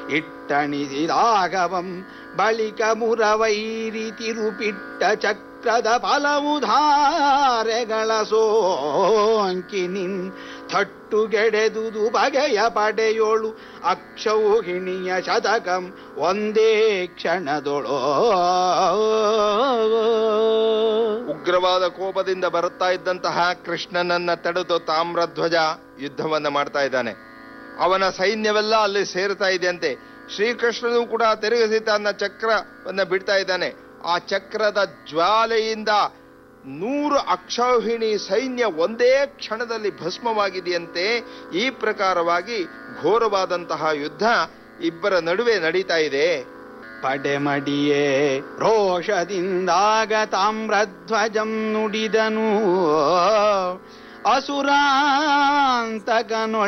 ಇಟ್ಟಣಿಸಿದಾಗವಂ ಬಳಿಕ ಮುರವೈರಿ ತಿರುಪಿಟ್ಟ ಚಕ್ರದ ಫಲವು ಧಾರೆಗಳ ಸೋಂಕಿನಿನ್ ಥಟ್ಟುಗೆಡೆದುದು ಬಗೆಯ ಪಡೆಯೋಳು ಅಕ್ಷೌಹಿಣಿಯ ಶತಕಂ ಒಂದೇ ಕ್ಷಣದೊಳೋ ಉಗ್ರವಾದ ಕೋಪದಿಂದ ಬರುತ್ತಾ ಇದ್ದಂತಹ ಕೃಷ್ಣನನ್ನ ತಡೆದು ತಾಮ್ರಧ್ವಜ ಯುದ್ಧವನ್ನ ಮಾಡ್ತಾ ಇದ್ದಾನೆ ಅವನ ಸೈನ್ಯವೆಲ್ಲ ಅಲ್ಲಿ ಸೇರ್ತಾ ಇದೆಯಂತೆ ಶ್ರೀಕೃಷ್ಣನು ಕೂಡ ತಿರುಗಿಸಿ ತನ್ನ ಚಕ್ರವನ್ನ ಬಿಡ್ತಾ ಇದ್ದಾನೆ ಆ ಚಕ್ರದ ಜ್ವಾಲೆಯಿಂದ ನೂರು ಅಕ್ಷೌಹಿಣಿ ಸೈನ್ಯ ಒಂದೇ ಕ್ಷಣದಲ್ಲಿ ಭಸ್ಮವಾಗಿದೆಯಂತೆ ಈ ಪ್ರಕಾರವಾಗಿ ಘೋರವಾದಂತಹ ಯುದ್ಧ ಇಬ್ಬರ ನಡುವೆ ನಡೀತಾ ಇದೆ ಪಡೆಮಡಿಯೇ ರೋಷದಿಂದಾಗ ತಾಮ್ರಧ್ವಜಂ ನುಡಿದನು ಅಸುರಾಂತಕನೊಳ